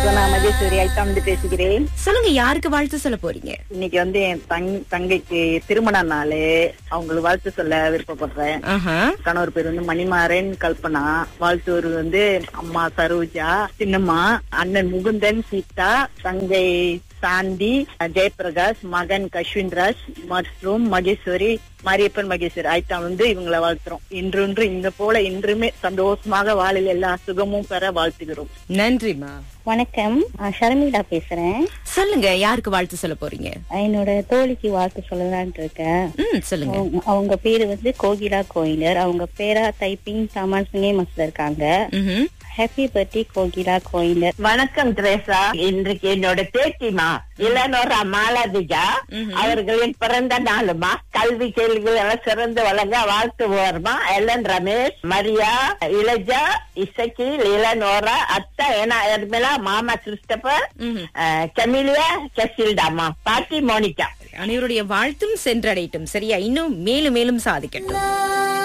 வணக்கம் நான் மகேஸ்வரி ஐட்டாந்து பேசுகிறேன் சொல்லுங்க யாருக்கு வாழ்த்து சொல்ல போறீங்க இன்னைக்கு வந்து என் தங் தங்கைக்கு திருமண நாள் அவங்களுக்கு வாழ்த்து சொல்ல விருப்பப்படுறேன் ஆஹா கணவர் பேர் வந்து மணிமாறன் கல்பனா வாழ்த்துவர் வந்து அம்மா சரோஜா சின்னம்மா அண்ணன் முகுந்தன் சீதா தங்கை சாந்தி ஜெயபிரகாஷ் மகன் கஷ்வின்ராஜ் மற்றும் மகேஸ்வரி மாரியப்பன் மகேஸ்வரி ஆயிட்டா வந்து இவங்களை வாழ்த்துறோம் இன்றொன்று இந்த போல இன்றுமே சந்தோஷமாக வாழில் எல்லா சுகமும் பெற வாழ்த்துகிறோம் நன்றிமா வணக்கம் நான் ஷர்மிளா பேசுறேன் சொல்லுங்க யாருக்கு வாழ்த்து சொல்ல போறீங்க என்னோட தோழிக்கு வாழ்த்து சொல்லலாம்னு இருக்கேன் ம் சொல்லுங்க அவங்க- அவங்க பேரு வந்து கோகிலா கோயிலர் அவங்க பேரா தைப்பிங் சாமான் சுங்கே மஸ்ல இருக்காங்க ம்ஹும். ஹாப்பி பர்த்டே கோகிலா கோயிலர் வணக்கம் திரேசா இன்றைக்கு என்னோட பேத்திமா இளநோரா மாலாதிஜா அவர்களின் பிறந்த நாளுமா கல்வி கேள்விகள் எல்லாம் சிறந்து வழங்க வாழ்த்துவோர்மா எல்என் ரமேஷ் மரியா இளஜா இசக்கி இளநோரா அத்தா ஏனா எர்மிளா மாமா கிறிஸ்டபர் ம்ஹும். அஹ், கெமிலியா கெசில்டாமா பாட்டி மோனிகா அனைவருடைய வாழ்த்தும் சென்றடையட்டும் சரியா இன்னும் மேலும் மேலும் சாதிக்கட்டும்